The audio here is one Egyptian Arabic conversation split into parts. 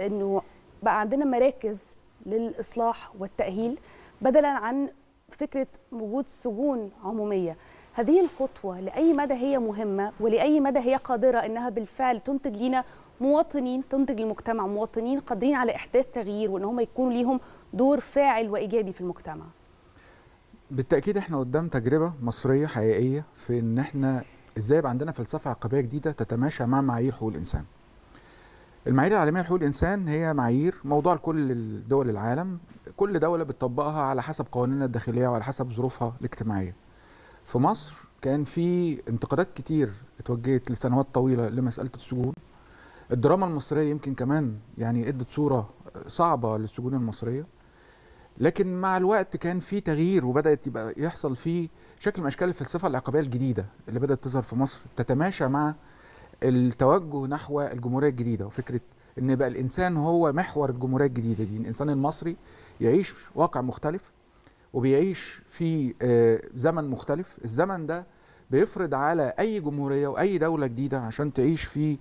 انه بقى عندنا مراكز للاصلاح والتاهيل بدلا عن فكره وجود سجون عموميه هذه الخطوه لاي مدى هي مهمه ولاي مدى هي قادره انها بالفعل تنتج لنا مواطنين تنتج للمجتمع مواطنين قادرين على احداث تغيير وان هم يكونوا ليهم دور فاعل وايجابي في المجتمع بالتاكيد احنا قدام تجربه مصريه حقيقيه في ان احنا ازاي يبقى عندنا فلسفه عقابيه جديده تتماشى مع معايير حقوق الانسان المعايير العالميه لحقوق الانسان هي معايير موضوع لكل دول العالم كل دوله بتطبقها على حسب قوانينها الداخليه وعلى حسب ظروفها الاجتماعيه في مصر كان في انتقادات كتير اتوجهت لسنوات طويله لمساله السجون الدراما المصريه يمكن كمان يعني ادت صوره صعبه للسجون المصريه لكن مع الوقت كان في تغيير وبدات يبقى يحصل فيه شكل من اشكال الفلسفه العقابيه الجديده اللي بدات تظهر في مصر تتماشى مع التوجه نحو الجمهوريه الجديده وفكره ان يبقى الانسان هو محور الجمهوريه الجديده دي الانسان المصري يعيش واقع مختلف وبيعيش في زمن مختلف الزمن ده بيفرض على اي جمهوريه واي دوله جديده عشان تعيش في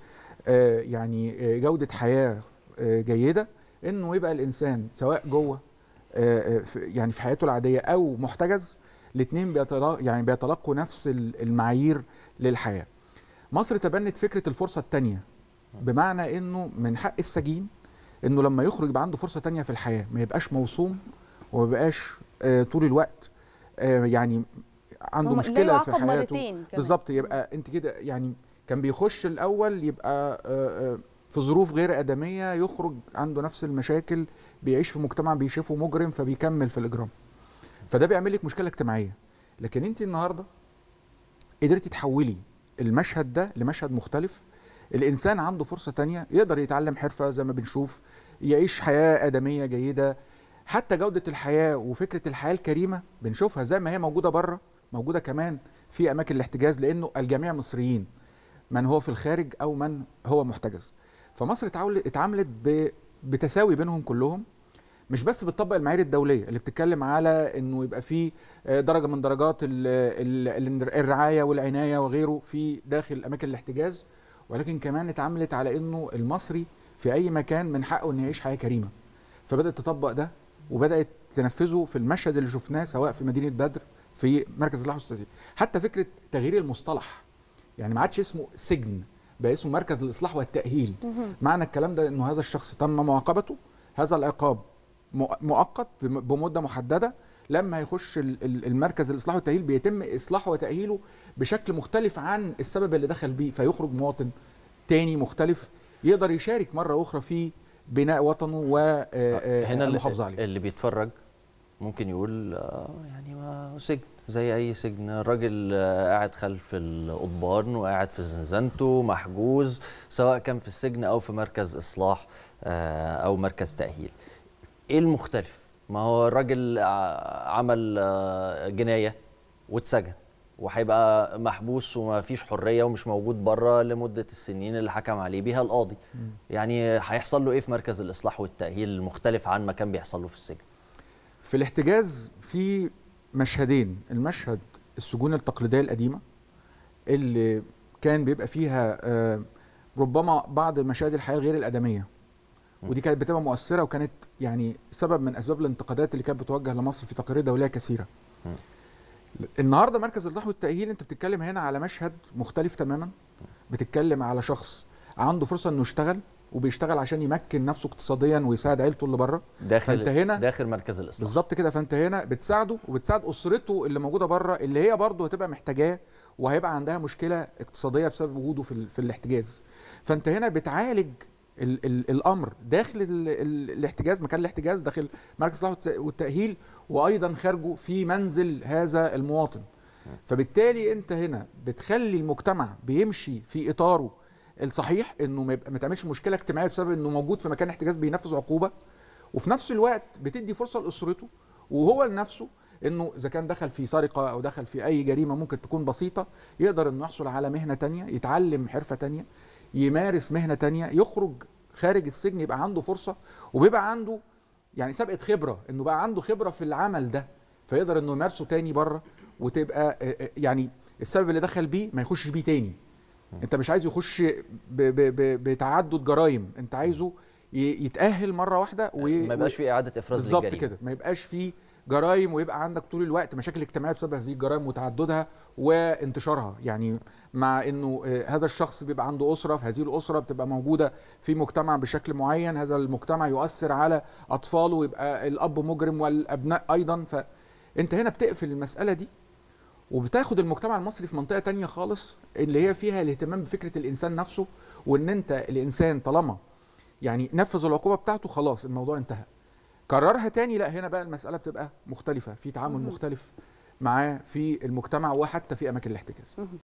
يعني جوده حياه جيده انه يبقى الانسان سواء جوه يعني في حياته العاديه او محتجز الاثنين يعني بيتلقوا نفس المعايير للحياه مصر تبنت فكره الفرصه الثانيه بمعنى انه من حق السجين انه لما يخرج يبقى عنده فرصه تانية في الحياه ما يبقاش موصوم وما يبقاش آه طول الوقت آه يعني عنده مشكله في حياته بالظبط يبقى انت كده يعني كان بيخش الاول يبقى آه في ظروف غير ادميه يخرج عنده نفس المشاكل بيعيش في مجتمع بيشوفه مجرم فبيكمل في الاجرام فده بيعمل لك مشكله اجتماعيه لكن انت النهارده قدرتي تحولي المشهد ده لمشهد مختلف الانسان عنده فرصه تانية يقدر يتعلم حرفه زي ما بنشوف يعيش حياه ادميه جيده حتى جوده الحياه وفكره الحياه الكريمه بنشوفها زي ما هي موجوده بره موجوده كمان في اماكن الاحتجاز لانه الجميع مصريين من هو في الخارج او من هو محتجز فمصر اتعاملت بتساوي بينهم كلهم مش بس بتطبق المعايير الدوليه اللي بتتكلم على انه يبقى في درجه من درجات الرعايه والعنايه وغيره في داخل اماكن الاحتجاز ولكن كمان اتعاملت على انه المصري في اي مكان من حقه انه يعيش حياه كريمه فبدات تطبق ده وبدات تنفذه في المشهد اللي شفناه سواء في مدينه بدر في مركز الاصلاح والتأهيل حتى فكره تغيير المصطلح يعني ما عادش اسمه سجن بقى اسمه مركز الاصلاح والتاهيل معنى الكلام ده انه هذا الشخص تم معاقبته هذا العقاب مؤقت بمده محدده لما هيخش المركز الاصلاح والتاهيل بيتم اصلاحه وتاهيله بشكل مختلف عن السبب اللي دخل بيه فيخرج مواطن تاني مختلف يقدر يشارك مره اخرى في بناء وطنه والمحافظه عليه اللي بيتفرج ممكن يقول يعني ما سجن زي اي سجن الراجل قاعد خلف القضبان وقاعد في زنزانته محجوز سواء كان في السجن او في مركز اصلاح او مركز تاهيل ايه المختلف ما هو الراجل عمل جنايه واتسجن وهيبقى محبوس وما فيش حريه ومش موجود بره لمده السنين اللي حكم عليه بيها القاضي م. يعني هيحصل له ايه في مركز الاصلاح والتاهيل المختلف عن ما كان بيحصل له في السجن في الاحتجاز في مشهدين المشهد السجون التقليديه القديمه اللي كان بيبقى فيها ربما بعض مشاهد الحياه غير الادميه ودي كانت بتبقى مؤثره وكانت يعني سبب من اسباب الانتقادات اللي كانت بتوجه لمصر في تقارير دوليه كثيره. م. النهارده مركز الاصلاح والتاهيل انت بتتكلم هنا على مشهد مختلف تماما بتتكلم على شخص عنده فرصه انه يشتغل وبيشتغل عشان يمكن نفسه اقتصاديا ويساعد عيلته اللي بره داخل فانت هنا داخل مركز الاصلاح بالظبط كده فانت هنا بتساعده وبتساعد اسرته اللي موجوده بره اللي هي برضه هتبقى محتاجاه وهيبقى عندها مشكله اقتصاديه بسبب وجوده في, في الاحتجاز فانت هنا بتعالج ال ال الامر داخل ال ال الاحتجاز مكان الاحتجاز داخل مركز الاصلاح والتاهيل وايضا خارجه في منزل هذا المواطن فبالتالي انت هنا بتخلي المجتمع بيمشي في اطاره الصحيح انه ما, ما تعملش مشكله اجتماعيه بسبب انه موجود في مكان احتجاز بينفذ عقوبه وفي نفس الوقت بتدي فرصه لاسرته وهو لنفسه انه اذا كان دخل في سرقه او دخل في اي جريمه ممكن تكون بسيطه يقدر انه يحصل على مهنه تانية يتعلم حرفه تانية يمارس مهنه تانية يخرج خارج السجن يبقى عنده فرصه وبيبقى عنده يعني سابقه خبره انه بقى عنده خبره في العمل ده فيقدر انه يمارسه تاني بره وتبقى يعني السبب اللي دخل بيه ما يخشش بيه تاني انت مش عايزه يخش ب ب ب بتعدد جرائم انت عايزه ي- يتاهل مره واحده و... ما يبقاش في اعاده افراز بالظبط للجريمه كده ما يبقاش في جرائم ويبقى عندك طول الوقت مشاكل اجتماعيه بسبب هذه الجرائم وتعددها وانتشارها يعني مع انه آه، هذا الشخص بيبقى عنده اسره في هذه الاسره بتبقى موجوده في مجتمع بشكل معين هذا المجتمع يؤثر على اطفاله ويبقى الاب مجرم والابناء ايضا فانت هنا بتقفل المساله دي وبتاخد المجتمع المصري في منطقه تانية خالص اللي هي فيها الاهتمام بفكره الانسان نفسه وان انت الانسان طالما يعني نفذ العقوبه بتاعته خلاص الموضوع انتهى كررها تاني لا هنا بقى المساله بتبقى مختلفه في تعامل مهم. مختلف معاه في المجتمع وحتى في اماكن الاحتجاز